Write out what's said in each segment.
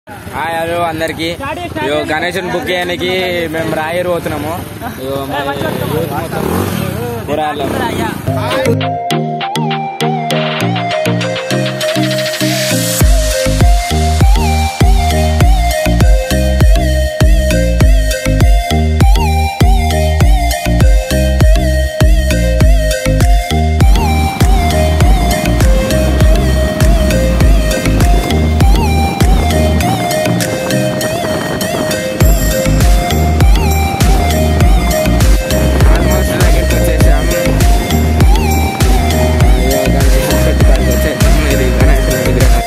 Hi hello అందరికి ఇగో Ganesan book చేయడానికి మేము రాయరు పోతున్నాము ఇగో మరి యూత్ మొత్తం కుర్రాళ్ళం. ఆల్మోస్ట్ దగ్గరికి వచ్చేసాం ఇగో గణేశన్ చెట్టు కాడికి వచ్చేసాం ఇది గణేశన్ విగ్రహం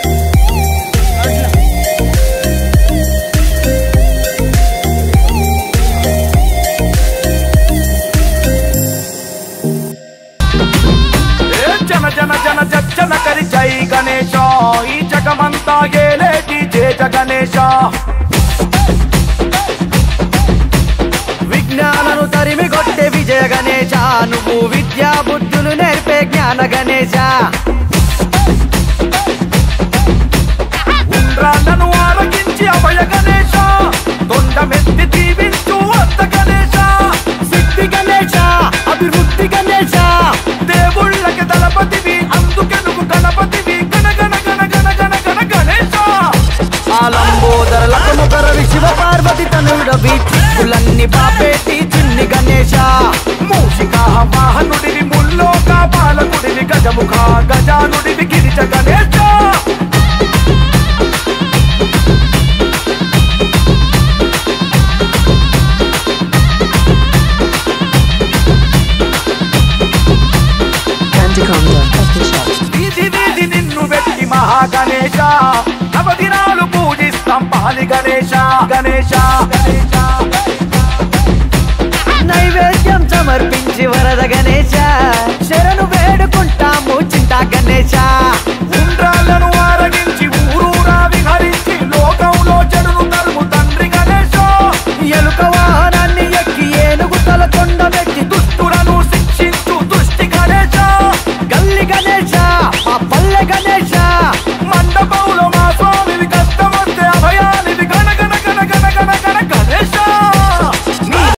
ఏ జన జన జన జన కరి జై గణేశ ఈ జగమంతా ఏలేటి జేజ గణేశ విజ్ఞానను తరిమి కొట్టే విజయ గణేశ నువ్వు విద్యా బుద్ధులు నేర్పే జ్ఞాన గణేశ ఉండ్రాళ్ళను ఆరగించి అభయ గణేశ తొండమెత్తి దీవించు అత్త గణేశ సిద్ధి గణేశ అభివృద్ధి గణేశ దేవుళ్ళకి దళపతివి అందుకే నువ్వు గణపతివి గణ గణ గణ గణ గణ గణ గణేశ ఆలంబోదరలకు ముఖరవి శివ పార్వతి తనుడవి చిక్కులన్నీ పాపేటి చిన్ని గణేశ మూషిక వాహనుడివి ముల్లోక పాలకుడివి గజముఖ గజానుడివి గిరిజ గణేశ Candiconda official. వీధి వీధి నిన్ను వెట్టి మహా గణేశ నవదినాలు పూజిస్తాం పాలి గణేశ గణేశ